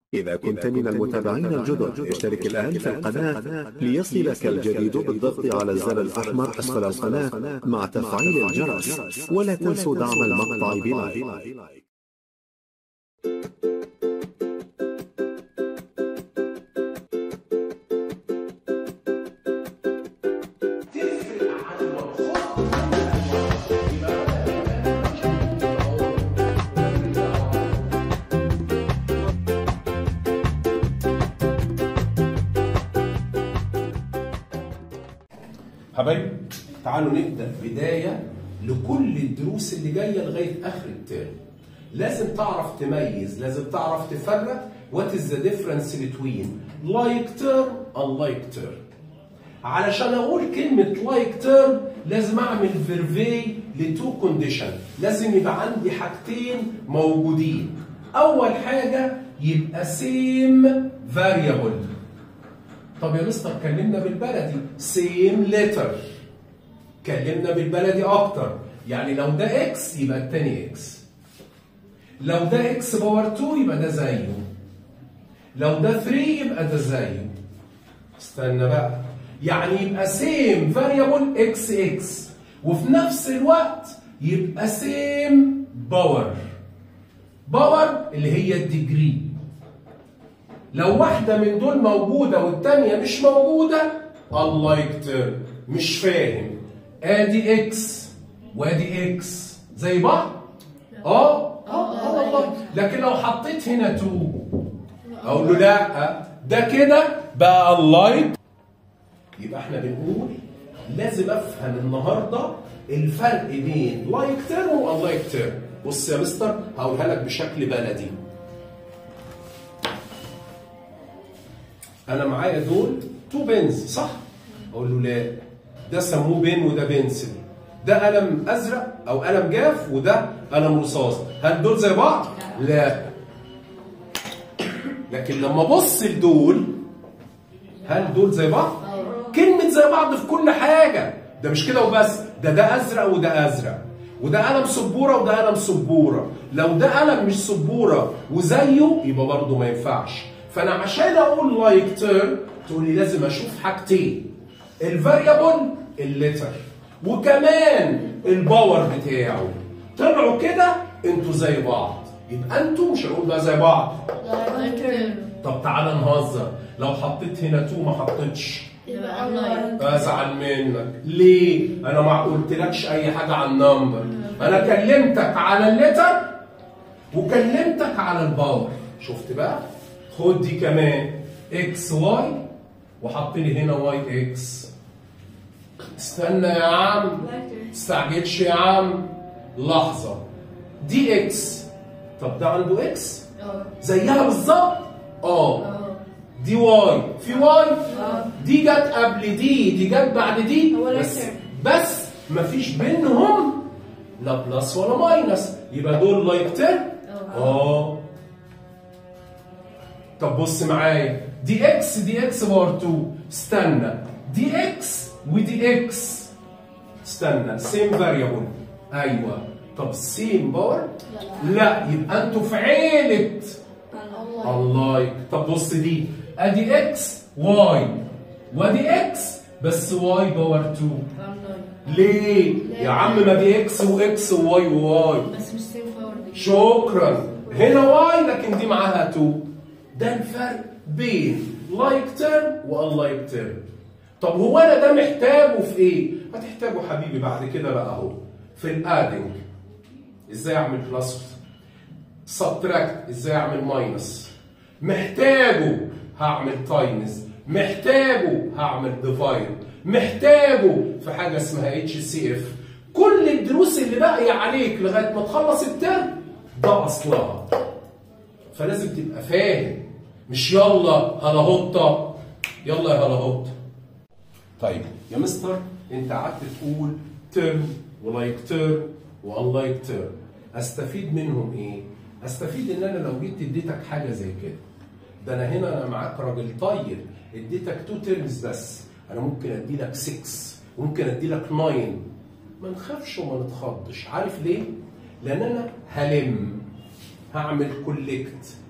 إذا كنت من المتابعين الجدد اشترك الآن في القناة ليصلك الجديد بالضغط على الزر الأحمر أسفل القناة مع تفعيل الجرس ولا تنسوا دعم المقطع بلايك حبايبي تعالوا نبدا بدايه لكل الدروس اللي جايه لغايه اخر الترم لازم تعرف تميز لازم تعرف تفرق what is the difference between like term and like term علشان اقول كلمه like term لازم اعمل فيرفي لتو كونديشن لازم يبقى عندي حاجتين موجودين اول حاجه يبقى سيم فاريبل طب يا مستر كلمنا بالبلدي سيم ليتر كلمنا بالبلدي اكتر يعني لو ده اكس يبقى التاني اكس لو ده اكس باور 2 يبقى ده زيه لو ده 3 يبقى ده زيه استنى بقى يعني يبقى سيم فاريبل اكس اكس وفي نفس الوقت يبقى سيم باور باور اللي هي الديجري لو واحدة من دول موجودة والتانية مش موجودة الله يكتر مش فاهم ادي اكس وادي اكس زي بعض اه اه اه والله لكن لو حطيت هنا 2 اقول له لا ده كده بقى اللايت يبقى احنا بنقول لازم افهم النهارده الفرق بين لايك تيرم واللايك تيرم بص يا مستر هقولها لك بشكل بلدي انا معايا دول تو بنز صح اقول له لا ده سموه بن وده بنسل ده قلم ازرق او قلم جاف وده قلم رصاص هل دول زي بعض لا لكن لما ابص لدول هل دول زي بعض كلمه زي بعض في كل حاجه ده مش كده وبس ده ده ازرق وده ازرق وده قلم سبوره وده قلم سبوره لو ده قلم مش سبوره وزيه يبقى برضه ما ينفعش فانا عشان اقول لايك تيرم تقول لي لازم اشوف حاجتين الفاريبل الليتر وكمان الباور بتاعه طلعوا كده انتوا زي بعض يبقى انتوا مش هنقول بقى زي بعض طب تعالى نهزر لو حطيت هنا تو ما حطيتش ازعل منك ليه انا ما قلتلكش اي حاجه عن النمبر انا كلمتك على الليتر وكلمتك على الباور شفت بقى خد دي كمان اكس واي وحط لي هنا واي اكس استنى يا عم تستعجلش يا عم لحظة دي اكس طب ده عنده اكس زيها بالظبط اه دي واي في واي دي جت قبل دي دي جت بعد دي بس بس مفيش بينهم لا بلس ولا ماينس يبقى دول لايك تيرم اه طب بص معايا دي اكس دي اكس باور 2 استنى دي اكس ودي اكس استنى سيم فاريبل ايوه طب سيم باور لا يبقى انتوا في عيله الله طب بص دي ادي اكس واي وادي اكس بس واي باور 2 ليه يا عم ما دي اكس واكس وواي وواي بس مش سيم باور دي شكرا هنا واي لكن دي معاها 2 ده الفرق بين لايك تيرم واللايك تيرم طب هو انا ده محتاجه في ايه هتحتاجه حبيبي بعد كده بقى اهو في الادنج ازاي اعمل بلس سبتراكت ازاي اعمل ماينس محتاجه هعمل تايمز محتاجه هعمل ديفايد محتاجه في حاجه اسمها اتش سي اف كل الدروس اللي باقيه عليك لغايه ما تخلص الترم ده اصلها فلازم تبقى فاهم مش يلا هلاهوطه يلا يا هلاهوطه طيب يا مستر انت قعدت تقول ترم ولايك ترم واللايك ترم استفيد منهم ايه استفيد ان انا لو جيت اديتك حاجه زي كده ده انا هنا انا معاك راجل طيب اديتك تو ترمز بس انا ممكن ادي لك 6 ممكن ادي لك 9 ما نخافش وما نتخضش عارف ليه لان انا هلم هعمل كوليكت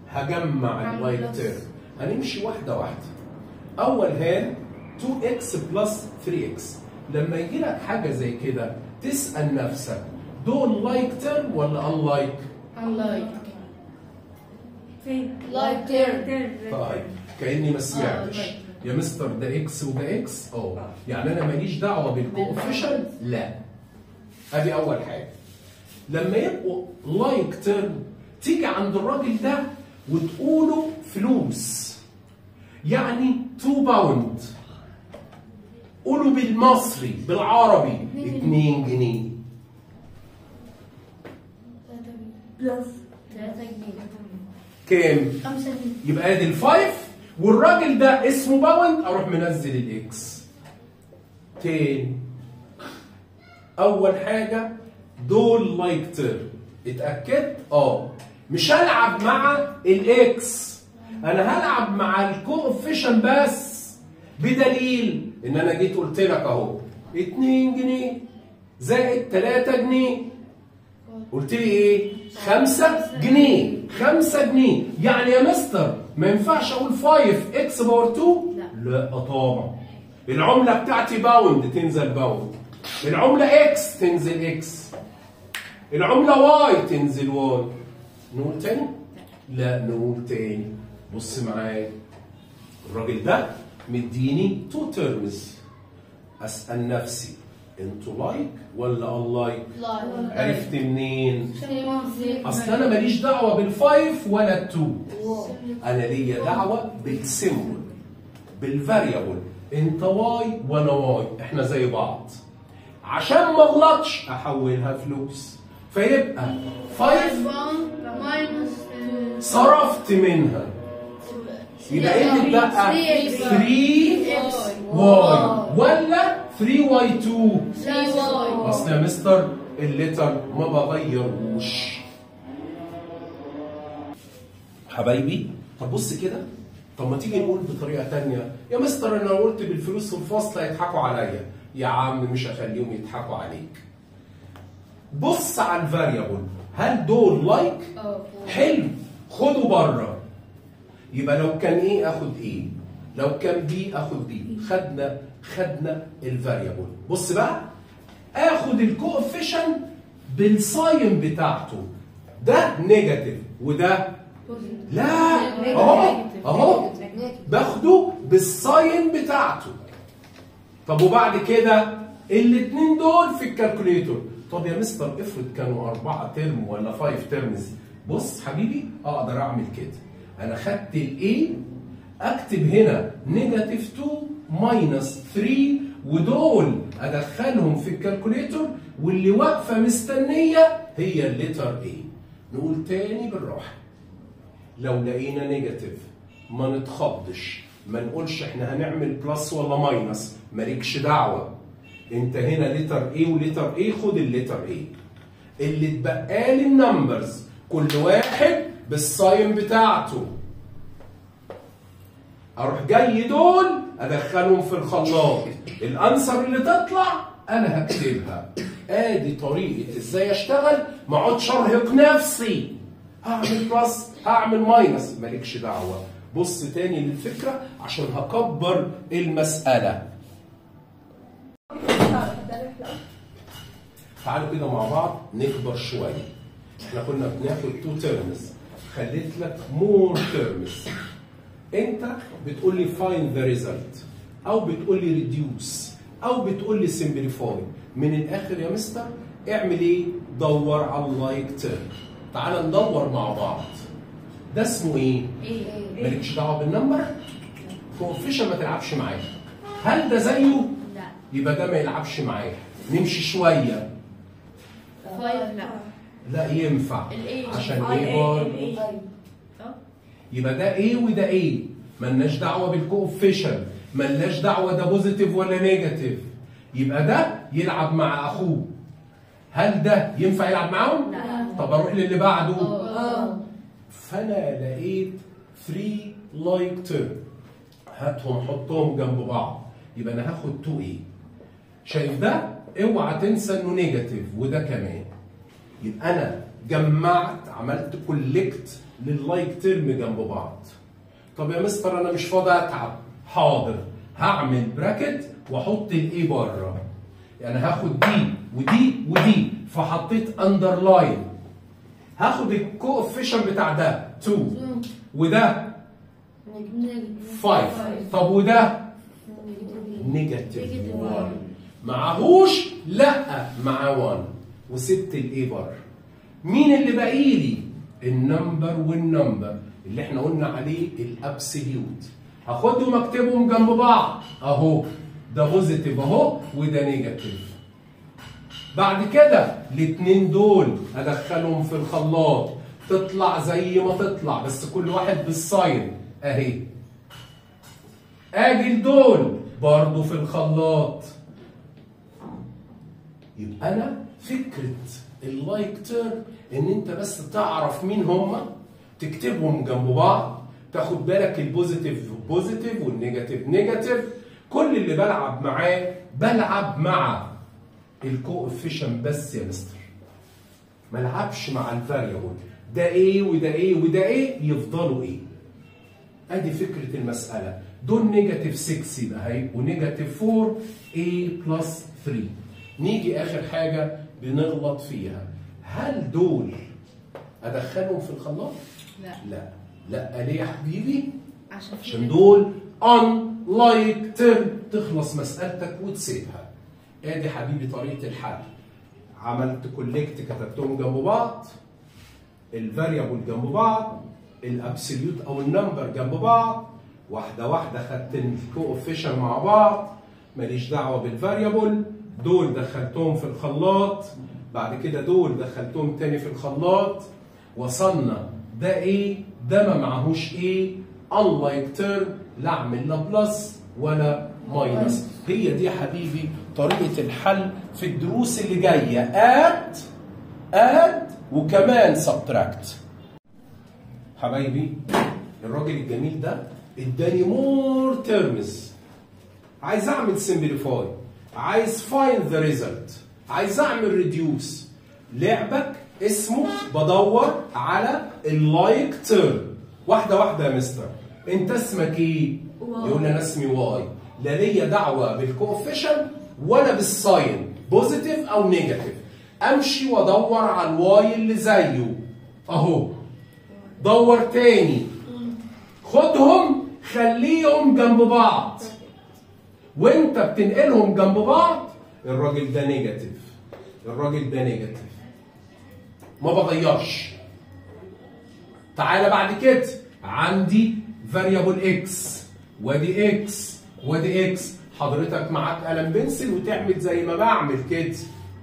هجمع اللايك تيرم هنمشي واحده واحده اول هان 2x بلس 3x لما يجي لك حاجه زي كده تسال نفسك دول لايك تيرم ولا ان لايك unlike فين؟ Like turn. طيب كاني ما سمعتش آه، يا مستر ده اكس وده اكس اه يعني انا ماليش دعوه بالكوفيشن لا ادي اول حاجه لما يبقوا لايك تيرم تيجي عند الراجل ده وتقوله فلوس يعني 2 باوند قولوا بالمصري بالعربي 2 جنيه بلس 3 جنيه كام؟ 5 جنيه يبقى ادي الفايف والراجل ده اسمه باوند اروح منزل الاكس تاني اول حاجه دول لايك تيرم اتاكدت اه مش هلعب مع الاكس انا هلعب مع الكوفيشن بس بدليل ان انا جيت قلت لك اهو 2 جنيه زائد 3 جنيه قلت لي ايه؟ 5 جنيه 5 جنيه يعني يا مستر ما ينفعش اقول 5 اكس باور 2 لا. لا طبعا العمله بتاعتي باوند تنزل باوند العمله اكس تنزل اكس العمله واي تنزل واي نقول تاني لا نقول تاني بص معايا الراجل ده مديني تو تيرمز اسال نفسي انتوا لايك ولا ان لايك لايك عرفت منين سيم اصل انا ماليش دعوه بالفايف ولا التو انا ليا دعوه بالسيمبل بالفاريبل انت واي وانا واي احنا زي بعض عشان ما اغلطش احولها فلوس فيبقى 5 ماينس صرفت منها يبقى ايه اللي اتبقى 3 واي ولا 3 واي 2 اصل يا مستر الليتر ما بغيروش حبايبي طب بص كده طب ما تيجي نقول بطريقه تانية يا مستر انا لو قلت بالفلوس في الفصل هيضحكوا عليا يا عم مش هخليهم يضحكوا عليك بص على الفاريبل هل دول لايك حلو خده بره يبقى لو كان ايه اخد ايه لو كان بي اخد بي خدنا خدنا الفاريبل بص بقى اخد الكوفيشن بالساين بتاعته ده نيجاتيف وده لا اهو اهو باخده بالساين بتاعته طب وبعد كده الاثنين دول في الكالكوليتور طب يا مستر افرض كانوا أربعة ترم ولا فايف ترمز بص حبيبي اقدر اعمل كده انا خدت الاي اكتب هنا نيجاتيف 2 ماينس 3 ودول ادخلهم في الكالكوليتور واللي واقفه مستنيه هي الليتر اي نقول تاني بالراحه لو لقينا نيجاتيف ما نتخضش ما نقولش احنا هنعمل بلس ولا ماينس مالكش دعوه انت هنا لتر ايه ولتر ايه خد اللتر ايه اللي اتبقى لي النمبرز كل واحد بالساين بتاعته اروح جاي دول ادخلهم في الخلاط الانسر اللي تطلع انا هكتبها ادي طريقه ازاي اشتغل ما اقعدش ارهق نفسي هعمل بلس هعمل ماينس مالكش دعوه بص تاني للفكره عشان هكبر المساله تعالوا كده مع بعض نكبر شويه احنا كنا بناخد تو تيرمز خليت لك مور تيرمز انت بتقول لي فايند ذا ريزلت او بتقول لي ريديوس او بتقول لي سمبليفاي من الاخر يا مستر اعمل ايه دور على اللايك تيرم تعال ندور مع بعض ده اسمه ايه مالكش دعوه بالنمبر كوفيشن ما تلعبش معاه هل ده زيه لا يبقى ده ما يلعبش معاه نمشي شويه فايف لا لا ينفع ال A. عشان اي ايه برضه اي يبقى ده ايه وده ايه ملناش دعوه بالكوفيشن ملناش دعوه ده بوزيتيف ولا نيجاتيف يبقى ده يلعب مع اخوه هل ده ينفع يلعب معاهم لا. طب اروح للي بعده اه فانا لقيت 3 لايك تيرم هاتهم حطهم جنب بعض يبقى انا هاخد 2 ايه شايف ده اوعى تنسى انه نيجاتيف وده كمان يبقى انا جمعت عملت كولكت لللايك ترم جنب بعض طب يا مستر انا مش فاضي اتعب حاضر هعمل براكت واحط الايه بره يعني هاخد دي ودي ودي فحطيت اندرلاين هاخد الكوفيشن بتاع ده 2 وده 5 طب وده نيجاتيف 1 معهوش لا مع 1 وسبت الايه بره مين اللي باقي لي النمبر والنمبر اللي احنا قلنا عليه الابسوليوت هاخدهم اكتبهم جنب بعض اهو ده بوزيتيف اهو وده نيجاتيف بعد كده الاثنين دول ادخلهم في الخلاط تطلع زي ما تطلع بس كل واحد بالساين اهي اجي لدول برضه في الخلاط يبقى انا فكره اللايك تيرم ان انت بس تعرف مين هم تكتبهم جنب بعض تاخد بالك البوزيتيف بوزيتيف والنيجاتيف نيجاتيف كل اللي بلعب معاه بلعب مع الكوفيشن بس يا مستر ما العبش مع الفاريبل ده ايه وده ايه وده ايه يفضلوا ايه ادي فكره المساله دول نيجاتيف 6 يبقى هيبقوا نيجاتيف 4 a بلس 3 نيجي اخر حاجه بنغلط فيها هل دول ادخلهم في الخلاط لا لا لا ليه يا حبيبي عشان في عشان دول ان لايك ترم تخلص مسألتك وتسيبها ادي حبيبي طريقة الحل عملت كوليكت كتبتهم جنب بعض الفاريبل جنب بعض الابسوليوت او النمبر جنب بعض واحدة واحدة خدت الكوفيشن مع بعض ماليش دعوة بالفاريبل دول دخلتهم في الخلاط بعد كده دول دخلتهم تاني في الخلاط وصلنا ده ايه ده ما معهوش ايه unlike term لا اعمل لا بلس ولا ماينس هي دي يا حبيبي طريقه الحل في الدروس اللي جايه اد اد وكمان سبتراكت حبايبي الراجل الجميل ده اداني مور تيرمز عايز اعمل سمبليفاي عايز فايند ذا ريزلت عايز اعمل ريديوس لعبك اسمه بدور على اللايك تيرم واحده واحده يا مستر انت اسمك ايه واي. يقول لي انا اسمي واي لا ليا دعوه بالكوفيشن ولا بالساين بوزيتيف او نيجاتيف امشي وادور على الواي اللي زيه اهو دور تاني خدهم خليهم جنب بعض وانت بتنقلهم جنب بعض الراجل ده نيجاتيف الراجل ده نيجاتيف ما بغيرش تعالى بعد كده عندي فاريبل اكس وادي اكس وادي اكس حضرتك معاك قلم بنسل وتعمل زي ما بعمل كده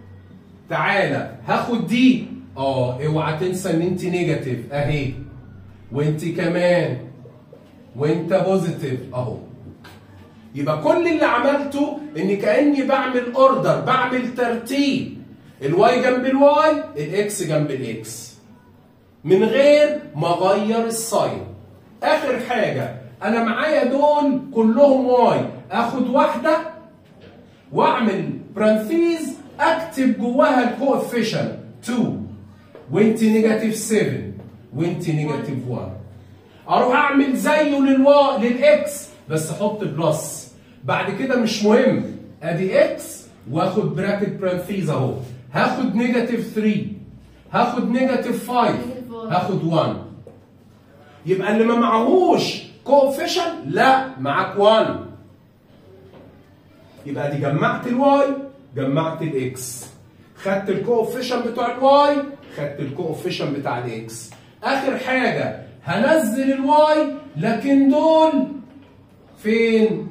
تعالى هاخد دي اه اوعى تنسى ان انت نيجاتيف اهي وانت كمان وانت بوزيتيف اهو يبقى كل اللي عملته ان كاني بعمل اوردر بعمل ترتيب الواي جنب الواي الاكس جنب الاكس من غير ما اغير الساين اخر حاجه انا معايا دول كلهم واي اخد واحده واعمل برانثيز اكتب جواها الكوفيشن 2 وانت نيجاتيف 7 وانت نيجاتيف 1 اروح اعمل زيه للوا للاكس بس احط بلس بعد كده مش مهم ادي اكس واخد براكت برانثيز اهو هاخد نيجاتيف 3 هاخد نيجاتيف 5 هاخد 1 يبقى اللي ما معهوش كوفيشن لا معاك 1 يبقى دي جمعت الواي جمعت الاكس خدت الكوفيشن بتوع الواي خدت الكوفيشن بتاع الاكس اخر حاجه هنزل الواي لكن دول فين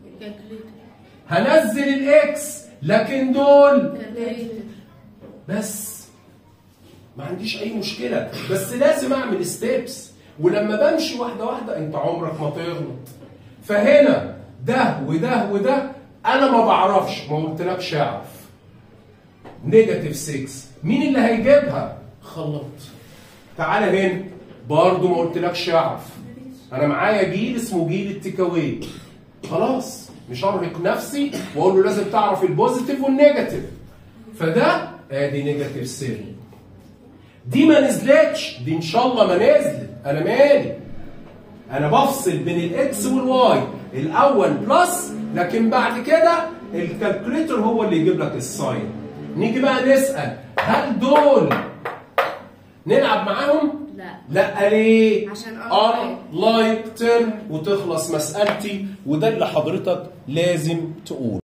هنزل الاكس لكن دول بس ما عنديش اي مشكله بس لازم اعمل ستيبس ولما بمشي واحده واحده انت عمرك ما تغلط فهنا ده وده وده انا ما بعرفش ما قلتلكش اعرف نيجاتيف 6 مين اللي هيجيبها خلط تعالى هنا برضه ما قلتلكش اعرف انا معايا جيل اسمه جيل التيكاوي خلاص مش ارهق نفسي واقول له لازم تعرف البوزيتيف والنيجاتيف فده ادي نيجاتيف 7 دي ما نزلتش دي ان شاء الله ما نزلت انا مالي انا بفصل بين الاكس والواي الاول بلس لكن بعد كده الكالكوليتر هو اللي يجيب لك الساين نيجي بقى نسال هل دول نلعب معاهم لا لا ليه عشان ار لايك ترم وتخلص مسألتي وده اللي حضرتك لازم تقول